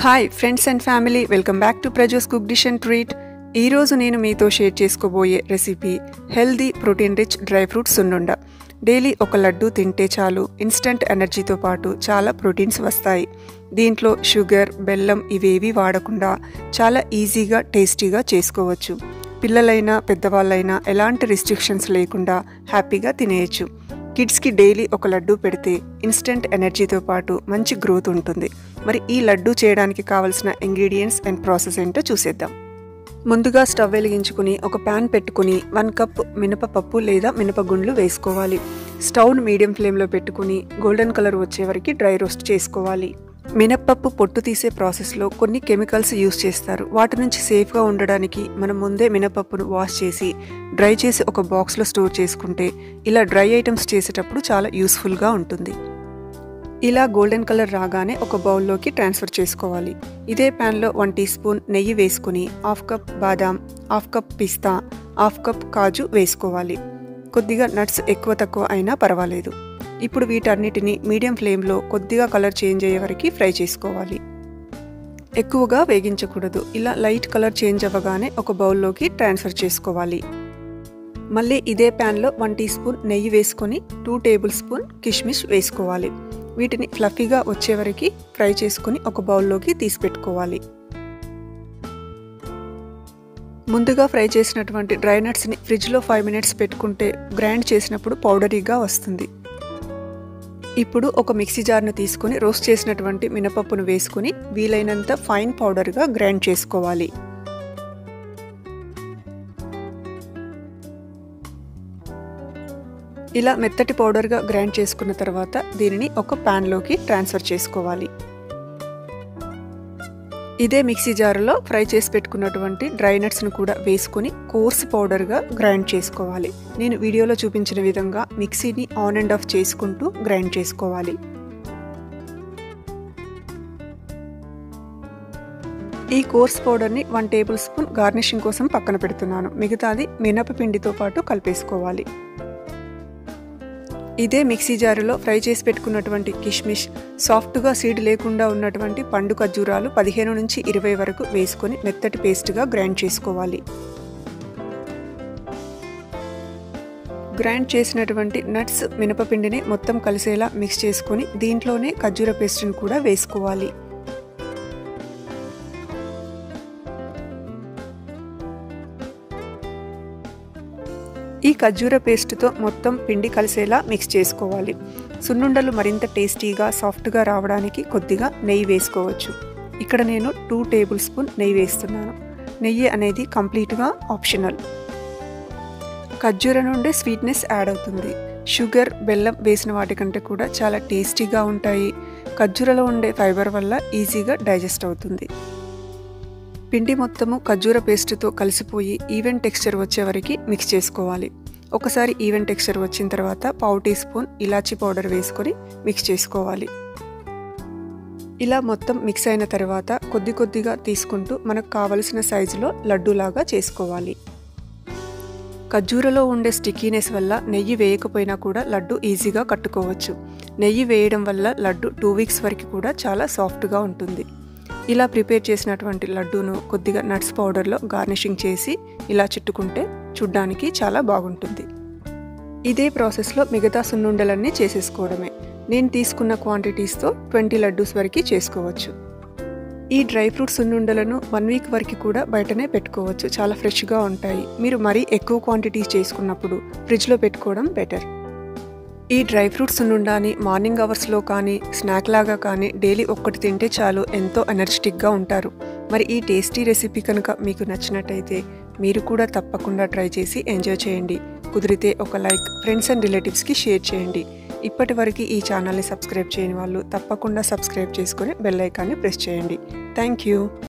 hi friends and family welcome back to ప్రజోస్ cook dish and treat ఈరోజు నేను మీతో షేర్ చేసుకోబోయే recipe healthy protein rich dry fruit సున్నుండ డైలీ ఒక లడ్డు తింటే చాలు ఇన్స్టంట్ ఎనర్జీతో పాటు చాలా ప్రోటీన్స్ వస్తాయి దీంట్లో షుగర్ బెల్లం ఇవేవి వాడకుండా చాలా ఈజీగా టేస్టీగా చేసుకోవచ్చు పిల్లలైనా పెద్దవాళ్ళైనా ఎలాంటి రిస్ట్రిక్షన్స్ లేకుండా హ్యాపీగా తినేయచ్చు కిడ్స్కి డైలీ ఒక లడ్డు పెడితే ఇన్స్టెంట్ ఎనర్జీతో పాటు మంచి గ్రోత్ ఉంటుంది మరి ఈ లడ్డు చేయడానికి కావలసిన ఇంగ్రీడియంట్స్ అండ్ ప్రాసెస్ ఏంటో చూసేద్దాం ముందుగా స్టవ్ వెలిగించుకుని ఒక ప్యాన్ పెట్టుకుని వన్ కప్ మినపపప్పు లేదా మినపగుండ్లు వేసుకోవాలి స్టవ్ను మీడియం ఫ్లేమ్లో పెట్టుకుని గోల్డెన్ కలర్ వచ్చే వరకు డ్రై రోస్ట్ చేసుకోవాలి మినప్పప్పు పొట్టు తీసే ప్రాసెస్లో కొన్ని కెమికల్స్ యూస్ చేస్తారు వాటి నుంచి సేఫ్గా ఉండడానికి మనం ముందే మినపప్పును వాష్ చేసి డ్రై చేసి ఒక బాక్స్లో స్టోర్ చేసుకుంటే ఇలా డ్రై ఐటమ్స్ చేసేటప్పుడు చాలా యూస్ఫుల్గా ఉంటుంది ఇలా గోల్డెన్ కలర్ రాగానే ఒక బౌల్లోకి ట్రాన్స్ఫర్ చేసుకోవాలి ఇదే ప్యాన్లో వన్ టీ స్పూన్ నెయ్యి వేసుకుని హాఫ్ కప్ బాదాం హాఫ్ కప్ పిస్తా హాఫ్ కప్ కాజు వేసుకోవాలి కొద్దిగా నట్స్ ఎక్కువ తక్కువ అయినా పర్వాలేదు ఇప్పుడు వీటన్నిటిని మీడియం ఫ్లేమ్లో కొద్దిగా కలర్ చేంజ్ అయ్యే వరకు ఫ్రై చేసుకోవాలి ఎక్కువగా వేగించకూడదు ఇలా లైట్ కలర్ చేంజ్ అవ్వగానే ఒక బౌల్లోకి ట్రాన్స్ఫర్ చేసుకోవాలి మళ్ళీ ఇదే ప్యాన్లో వన్ టీ స్పూన్ నెయ్యి వేసుకొని టూ టేబుల్ స్పూన్ కిష్మిష్ వేసుకోవాలి వీటిని ఫ్లఫీగా వచ్చే వరకు ఫ్రై చేసుకుని ఒక బౌల్లోకి తీసి పెట్టుకోవాలి ముందుగా ఫ్రై చేసినటువంటి డ్రై నట్స్ని ఫ్రిడ్జ్లో ఫైవ్ మినిట్స్ పెట్టుకుంటే గ్రైండ్ చేసినప్పుడు పౌడరీగా వస్తుంది ఇప్పుడు ఒక మిక్సీ జార్ను తీసుకుని రోస్ట్ చేసినటువంటి మినపప్పును వేసుకుని వీలైనంత ఫైన్ పౌడర్గా గ్రైండ్ చేసుకోవాలి ఇలా మెత్తటి పౌడర్గా గ్రైండ్ చేసుకున్న తర్వాత దీనిని ఒక ప్యాన్లోకి ట్రాన్స్ఫర్ చేసుకోవాలి ఇదే మిక్సీ జార్లో ఫ్రై చేసి పెట్టుకున్నటువంటి డ్రై నట్స్ను కూడా వేసుకుని కోర్స్ పౌడర్గా గ్రైండ్ చేసుకోవాలి నేను వీడియోలో చూపించిన విధంగా మిక్సీని ఆన్ అండ్ ఆఫ్ చేసుకుంటూ గ్రైండ్ చేసుకోవాలి ఈ కోర్స్ పౌడర్ని వన్ టేబుల్ స్పూన్ గార్నిషింగ్ కోసం పక్కన పెడుతున్నాను మిగతాది మినపపిండితో పాటు కలిపేసుకోవాలి ఇదే మిక్సీ జారులో ఫ్రై చేసి పెట్టుకున్నటువంటి కిష్మిష్ సాఫ్ట్గా సీడ్ లేకుండా ఉన్నటువంటి పండు ఖర్జూరాలు పదిహేను నుంచి ఇరవై వరకు వేసుకొని మెత్తటి పేస్ట్గా గ్రైండ్ చేసుకోవాలి గ్రైండ్ చేసినటువంటి నట్స్ మినపపిండిని మొత్తం కలిసేలా మిక్స్ చేసుకొని దీంట్లోనే ఖర్జూర పేస్ట్ని కూడా వేసుకోవాలి ఈ ఖర్జూర పేస్ట్తో మొత్తం పిండి కలిసేలా మిక్స్ చేసుకోవాలి సున్నుండలు మరింత టేస్టీగా సాఫ్ట్గా రావడానికి కొద్దిగా నెయ్యి వేసుకోవచ్చు ఇక్కడ నేను టూ టేబుల్ స్పూన్ నెయ్యి వేస్తున్నాను నెయ్యి అనేది కంప్లీట్గా ఆప్షనల్ ఖర్జూర నుండి స్వీట్నెస్ యాడ్ అవుతుంది షుగర్ బెల్లం వేసిన వాటికంటే కూడా చాలా టేస్టీగా ఉంటాయి ఖర్జూరలో ఉండే ఫైబర్ వల్ల ఈజీగా డైజెస్ట్ అవుతుంది పిండి మొత్తము ఖర్జూర పేస్ట్తో కలిసిపోయి ఈవెన్ టెక్స్చర్ వచ్చే వరకు మిక్స్ చేసుకోవాలి ఒకసారి ఈవెన్ టెక్స్చర్ వచ్చిన తర్వాత పావు టీ స్పూన్ ఇలాచీ పౌడర్ వేసుకొని మిక్స్ చేసుకోవాలి ఇలా మొత్తం మిక్స్ అయిన తర్వాత కొద్ది కొద్దిగా తీసుకుంటూ మనకు కావలసిన సైజులో లడ్డూలాగా చేసుకోవాలి ఖర్జూరలో ఉండే స్టిక్కీనెస్ వల్ల నెయ్యి వేయకపోయినా కూడా లడ్డు ఈజీగా కట్టుకోవచ్చు నెయ్యి వేయడం వల్ల లడ్డు టూ వీక్స్ వరకు కూడా చాలా సాఫ్ట్గా ఉంటుంది ఇలా ప్రిపేర్ చేసినటువంటి లడ్డూను కొద్దిగా నట్స్ పౌడర్లో గార్నిషింగ్ చేసి ఇలా చుట్టుకుంటే చూడ్డానికి చాలా బాగుంటుంది ఇదే ప్రాసెస్లో మిగతా సున్నుండలన్నీ చేసేసుకోవడమే నేను తీసుకున్న క్వాంటిటీస్తో ట్వంటీ లడ్డూస్ వరకు చేసుకోవచ్చు ఈ డ్రై ఫ్రూట్ సున్నుండలను వన్ వీక్ వరకు కూడా బయటనే పెట్టుకోవచ్చు చాలా ఫ్రెష్గా ఉంటాయి మీరు మరీ ఎక్కువ క్వాంటిటీస్ చేసుకున్నప్పుడు ఫ్రిడ్జ్లో పెట్టుకోవడం బెటర్ ఈ డ్రై ఫ్రూట్స్ నుండాని మార్నింగ్ అవర్స్లో కానీ స్నాక్ లాగా కానీ డైలీ ఒక్కటి తింటే చాలు ఎంతో ఎనర్జెటిక్గా ఉంటారు మరి ఈ టేస్టీ రెసిపీ కనుక మీకు నచ్చినట్టయితే మీరు కూడా తప్పకుండా ట్రై చేసి ఎంజాయ్ చేయండి కుదిరితే ఒక లైక్ ఫ్రెండ్స్ అండ్ రిలేటివ్స్కి షేర్ చేయండి ఇప్పటి వరకు ఈ ఛానల్ని సబ్స్క్రైబ్ చేయని వాళ్ళు తప్పకుండా సబ్స్క్రైబ్ చేసుకొని బెల్ ఐకాన్ని ప్రెస్ చేయండి థ్యాంక్ యూ